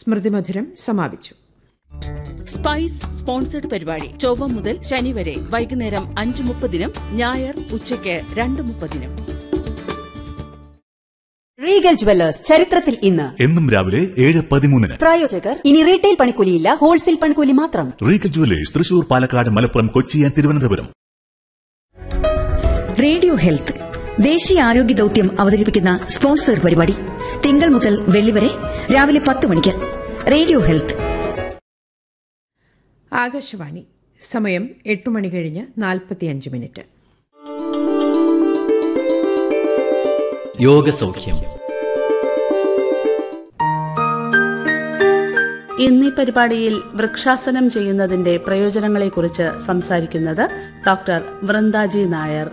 സ്മൃതിമധുരം സമാപിച്ചു spice sponsored പരിപാടി ചൊവ്വ മുതൽ ശനി വരെ വൈകുന്നേരം അഞ്ച് മുപ്പതിനും ഞായർ ഉച്ചയ്ക്ക് രണ്ട് മുപ്പതിനും റീഗൽ ജുവല്ലേഴ്സ് ചരിത്രത്തിൽ ഇന്ന് എന്നും രാവിലെ ഏഴ് പതിമൂന്നിന് പ്രായോജകർ ഇനി റീറ്റെയിൽ പണിക്കൂലിയില്ല ഹോൾസെയിൽ പണിക്കൂലി മാത്രം Regal jewellers Thrissur Palakkad Malappuram Kochi and Thiruvananthapuram radio health ദേശീയ ആരോഗ്യ ദൌത്യം അവതരിപ്പിക്കുന്ന സ്പോൺസർ പരിപാടി തിങ്കൾ മുതൽ വെള്ളി വരെ രാവിലെ പത്ത് മണിക്ക് റേഡിയോ ഹെൽത്ത് ആകാശവാണി സമയം എട്ട് മണി കഴിഞ്ഞ് നാൽപ്പത്തിയഞ്ച് മിനിറ്റ് യോഗസൗഖ്യം ഇന്നീ പരിപാടിയിൽ വൃക്ഷാസനം ചെയ്യുന്നതിന്റെ പ്രയോജനങ്ങളെക്കുറിച്ച് സംസാരിക്കുന്നത് ഡോക്ടർ വൃന്ദാജി നായർ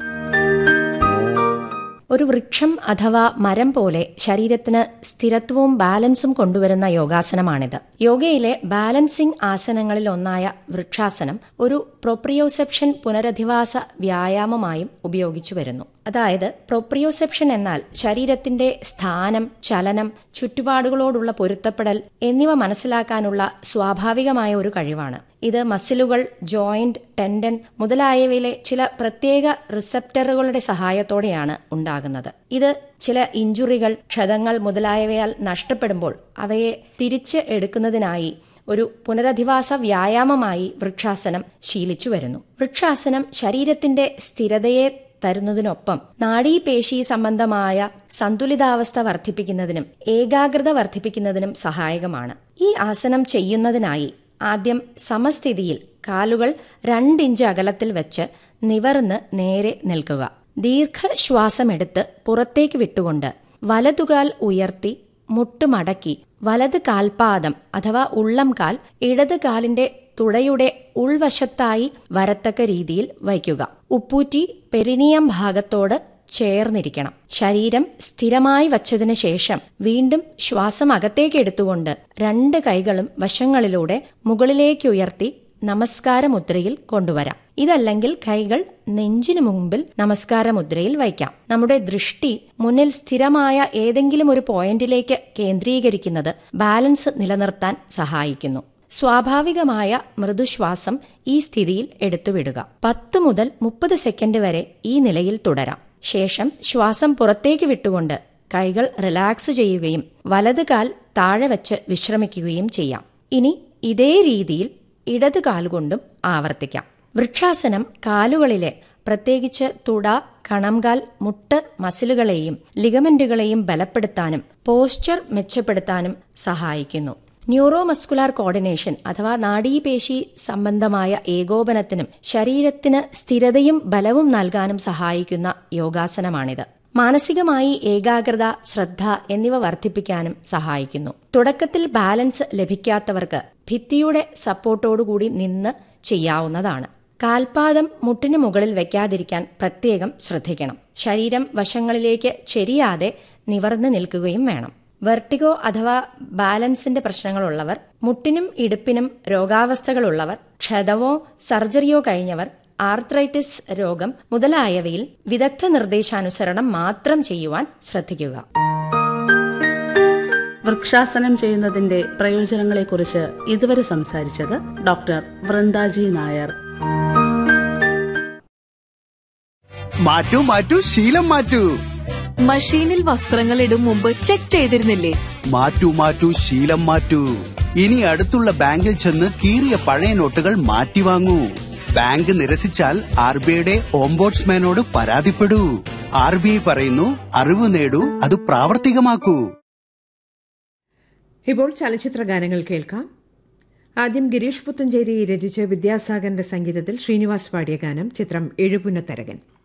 ഒരു വൃക്ഷം അഥവാ മരം പോലെ ശരീരത്തിന് സ്ഥിരത്വവും ബാലൻസും കൊണ്ടുവരുന്ന യോഗാസനമാണിത് യോഗയിലെ ബാലൻസിംഗ് ആസനങ്ങളിൽ ഒന്നായ വൃക്ഷാസനം ഒരു പ്രൊപ്രിയോസെപ്ഷൻ പുനരധിവാസ വ്യായാമമായും ഉപയോഗിച്ചു വരുന്നു അതായത് പ്രൊപ്രിയോസെപ്ഷൻ എന്നാൽ ശരീരത്തിന്റെ സ്ഥാനം ചലനം ചുറ്റുപാടുകളോടുള്ള പൊരുത്തപ്പെടൽ എന്നിവ മനസ്സിലാക്കാനുള്ള സ്വാഭാവികമായ ഒരു കഴിവാണ് ഇത് മസിലുകൾ ജോയിന്റ് ടെൻഡൻ മുതലായവയിലെ ചില പ്രത്യേക റിസപ്റ്ററുകളുടെ സഹായത്തോടെയാണ് ഉണ്ടാകുന്നത് ഇത് ചില ഇഞ്ചുറികൾ ക്ഷതങ്ങൾ മുതലായവയാൽ നഷ്ടപ്പെടുമ്പോൾ അവയെ തിരിച്ച് എടുക്കുന്നതിനായി ഒരു പുനരധിവാസ വ്യായാമമായി വൃക്ഷാസനം ശീലിച്ചു വരുന്നു വൃക്ഷാസനം ശരീരത്തിന്റെ സ്ഥിരതയെ തരുന്നതിനൊപ്പം നാഡീപേശി സംബന്ധമായ സന്തുലിതാവസ്ഥ വർദ്ധിപ്പിക്കുന്നതിനും ഏകാഗ്രത വർദ്ധിപ്പിക്കുന്നതിനും സഹായകമാണ് ഈ ആസനം ചെയ്യുന്നതിനായി ആദ്യം സമസ്ഥിതിയിൽ കാലുകൾ രണ്ടിഞ്ച് അകലത്തിൽ വെച്ച് നിവർന്ന് നേരെ നിൽക്കുക ദീർഘശ്വാസമെടുത്ത് പുറത്തേക്ക് വിട്ടുകൊണ്ട് വലതുകാൽ ഉയർത്തി മുട്ടുമടക്കി വലത് കാൽപാദം അഥവാ ഉള്ളം കാൽ ഇടത് കാലിന്റെ തുടയുടെ ഉൾവശത്തായി വരത്തക്ക രീതിയിൽ വയ്ക്കുക ഉപ്പൂറ്റി പെരിനിയം ഭാഗത്തോട് ചേർന്നിരിക്കണം ശരീരം സ്ഥിരമായി വച്ചതിനു ശേഷം വീണ്ടും ശ്വാസം അകത്തേക്ക് എടുത്തുകൊണ്ട് രണ്ട് കൈകളും വശങ്ങളിലൂടെ മുകളിലേക്ക് ഉയർത്തി നമസ്കാര മുദ്രയിൽ കൊണ്ടുവരാം ഇതല്ലെങ്കിൽ കൈകൾ നെഞ്ചിനു മുമ്പിൽ നമസ്കാര മുദ്രയിൽ വയ്ക്കാം നമ്മുടെ ദൃഷ്ടി മുന്നിൽ സ്ഥിരമായ ഏതെങ്കിലും ഒരു പോയിന്റിലേക്ക് കേന്ദ്രീകരിക്കുന്നത് ബാലൻസ് നിലനിർത്താൻ സഹായിക്കുന്നു സ്വാഭാവികമായ മൃദുശ്വാസം ഈ സ്ഥിതിയിൽ എടുത്തുവിടുക പത്ത് മുതൽ മുപ്പത് സെക്കൻഡ് വരെ ഈ നിലയിൽ തുടരാം ശേഷം ശ്വാസം പുറത്തേക്ക് വിട്ടുകൊണ്ട് കൈകൾ റിലാക്സ് ചെയ്യുകയും വലത് കാൽ താഴെ വെച്ച് വിശ്രമിക്കുകയും ചെയ്യാം ഇനി ഇതേ രീതിയിൽ ഇടത് കാലുകൊണ്ടും ആവർത്തിക്കാം വൃക്ഷാസനം കാലുകളിലെ പ്രത്യേകിച്ച് തുട കണംകാൽ മുട്ട് മസിലുകളെയും ലിഗമെന്റുകളെയും ബലപ്പെടുത്താനും പോസ്ചർ മെച്ചപ്പെടുത്താനും സഹായിക്കുന്നു ന്യൂറോമസ്കുലാർ കോർഡിനേഷൻ അഥവാ നാഡീപേശി സംബന്ധമായ ഏകോപനത്തിനും ശരീരത്തിന് സ്ഥിരതയും ബലവും നൽകാനും സഹായിക്കുന്ന യോഗാസനമാണിത് മാനസികമായി ഏകാഗ്രത ശ്രദ്ധ എന്നിവ വർദ്ധിപ്പിക്കാനും സഹായിക്കുന്നു തുടക്കത്തിൽ ബാലൻസ് ലഭിക്കാത്തവർക്ക് ഭിത്തിയുടെ സപ്പോർട്ടോടുകൂടി നിന്ന് ചെയ്യാവുന്നതാണ് കാൽപാദം മുട്ടിന് മുകളിൽ വെക്കാതിരിക്കാൻ പ്രത്യേകം ശ്രദ്ധിക്കണം ശരീരം വശങ്ങളിലേക്ക് ചെരിയാതെ നിവർന്നു നിൽക്കുകയും വേണം വെർട്ടിഗോ അഥവാ ബാലൻസിന്റെ പ്രശ്നങ്ങളുള്ളവർ മുട്ടിനും ഇടുപ്പിനും രോഗാവസ്ഥകളുള്ളവർ ക്ഷതമോ സർജറിയോ കഴിഞ്ഞവർ ആർത്രൈറ്റിസ് രോഗം മുതലായവയിൽ വിദഗ്ധ നിർദ്ദേശാനുസരണം മാത്രം ചെയ്യുവാൻ ശ്രദ്ധിക്കുക വൃക്ഷാസനം ചെയ്യുന്നതിന്റെ പ്രയോജനങ്ങളെക്കുറിച്ച് ഇതുവരെ സംസാരിച്ചത് ഡോക്ടർ വൃന്ദാജി നായർ മാറ്റൂ മാറ്റൂ ശീലം മാറ്റൂ മഷീനിൽ വസ്ത്രങ്ങൾ ഇടും മുമ്പ് ചെക്ക് ചെയ്തിരുന്നില്ലേ മാറ്റൂ മാറ്റൂ ശീലം മാറ്റൂ ഇനി അടുത്തുള്ള ബാങ്കിൽ ചെന്ന് കീറിയ പഴയ നോട്ടുകൾ മാറ്റി വാങ്ങൂ ബാങ്ക് നിരസിച്ചാൽ ആർ ബി ഐയുടെ ഓംബോട്സ്മാനോട് പരാതിപ്പെടൂ ആർ ബി ഐ പറയുന്നു അറിവ് നേടൂ അത് പ്രാവർത്തികമാക്കൂ ഇപ്പോൾ ചലച്ചിത്ര ഗാനങ്ങൾ കേൾക്കാം ആദ്യം ഗിരീഷ് പുത്തഞ്ചേരി രചിച്ച് വിദ്യാസാഗറിന്റെ സംഗീതത്തിൽ ശ്രീനിവാസ് പാടിയ ഗാനം ചിത്രം എഴുപുന്നത്തരകൻ